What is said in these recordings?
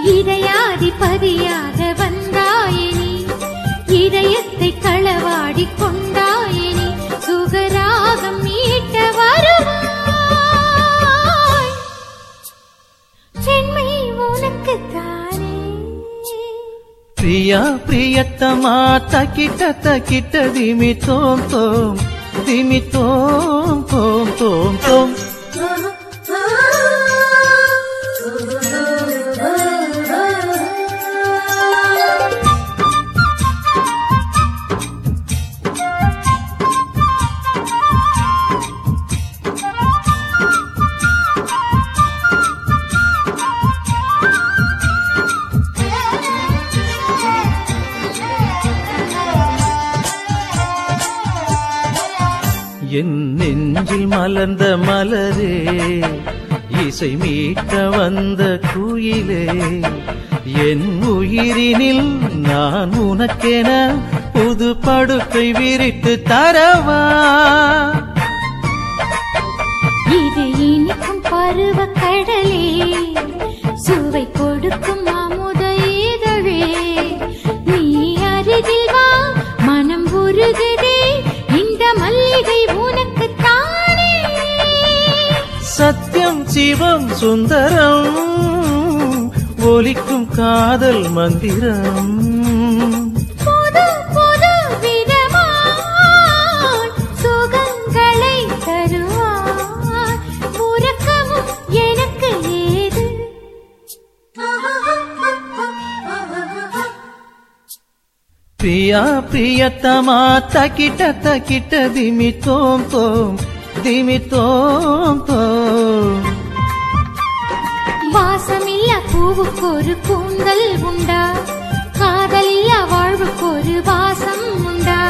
இதயாதிபதியாக வந்தாயினி இதயத்தை களவாடி கொண்டாயினி சுகராகம் மீட்ட வருவாய் பெண்மை உனக்குத்தானே ప్రియా ప్రియతమా తకిట తకిట దిమి తోం తోం దిమి తోం తోం తోం తోం என் நெஞ்சில் மலர்ந்த மலரே இசை மீட்ட வந்த குயிலே என் உயிரினில் நான் உனக்கென புது படுக்கை விரித்து தரவா இது இனிக்கும் பருவ கடலே சுவை கொடுக்கும் அமுத இதழே நீ அருகில் வா மனம் உருகுதே இந்த மல்லிகை உனக்கு தானே சத்தியம் சிவம் சுந்தரம் ஒலிக்கும் காதல் மந்திரம் புது புது விதமாய் சுகங்களை தருவாய் உறக்கமும் எனக்கு ஏது ప్రియా ప్రియతమా తకిట తకిట దిమి తోం తోం దిమి తోం తోం வாசமில்ல பூவுக்கு ஒரு கூந்தல் உண்டா காதலில்ல வாழ்வுக்கு ஒரு வாசம் உண்டா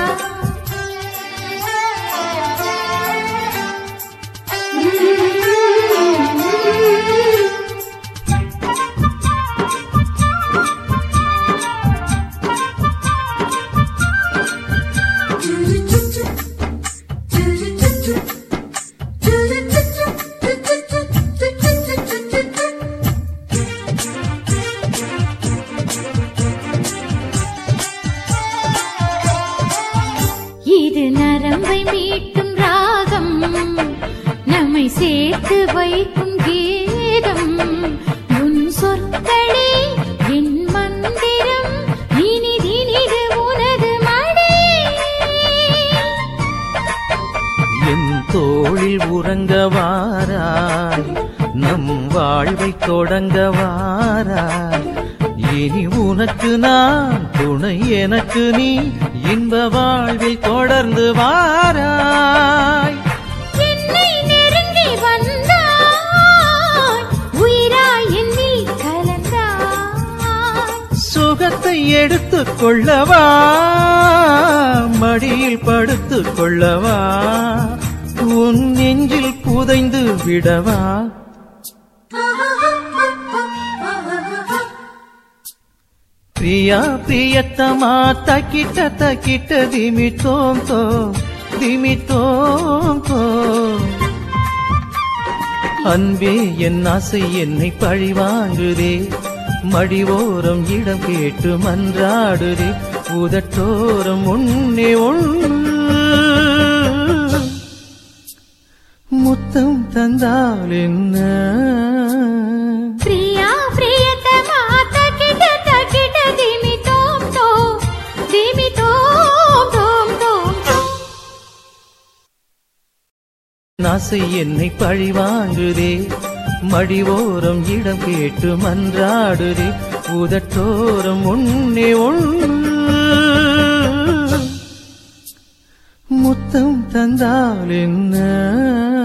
இது நரம்பை மீட்டும் ராகம் நம்மை சேர்த்து வைக்கும் கீதம் உன் சொற்களே என் மந்திரம் இனிதினிது உனது மடே என் தோளில் உறங்க வாராய் நம் வாழ்வை தொடங்க வாராய் இனி உனக்கு நான் துணை எனக்கு நீ இன்ப வாழ்வில் தொடர்ந்து வாராய் என்னை நெருங்கி வந்தாய் உயிராய் என்னில் கலந்தாய் சுகத்தை எடுத்துக் கொள்ளவா மடியில் படுத்துக் கொள்ளவா உன் நெஞ்சில் புதைந்து விடவா பிரியா பிரியத்தமா தக்கிட்ட தக்கிட்ட திமி தோம் தோம் திமி தோம் தோம் அன்பே என் ஆசை என்னை பழிவாங்குதே மடிவோரம் இடம் கேட்டு மன்றாடுதே உதட்டோரம் உன்னே ஒன்று முத்தம் தந்தால் என்ன பிரியா பிரியத்தமா தக்கிட்ட தக்கிட்ட திமி தோம் தோம் திமி தோம் தோம் தோம் தோம் ஆசை என்னை பழிவாங்குதே மடிவோரம் இடம் கேட்டு மன்றாடுதே உதட்டோரம் உன்னே ஒன்று முத்தம் தந்தால் என்ன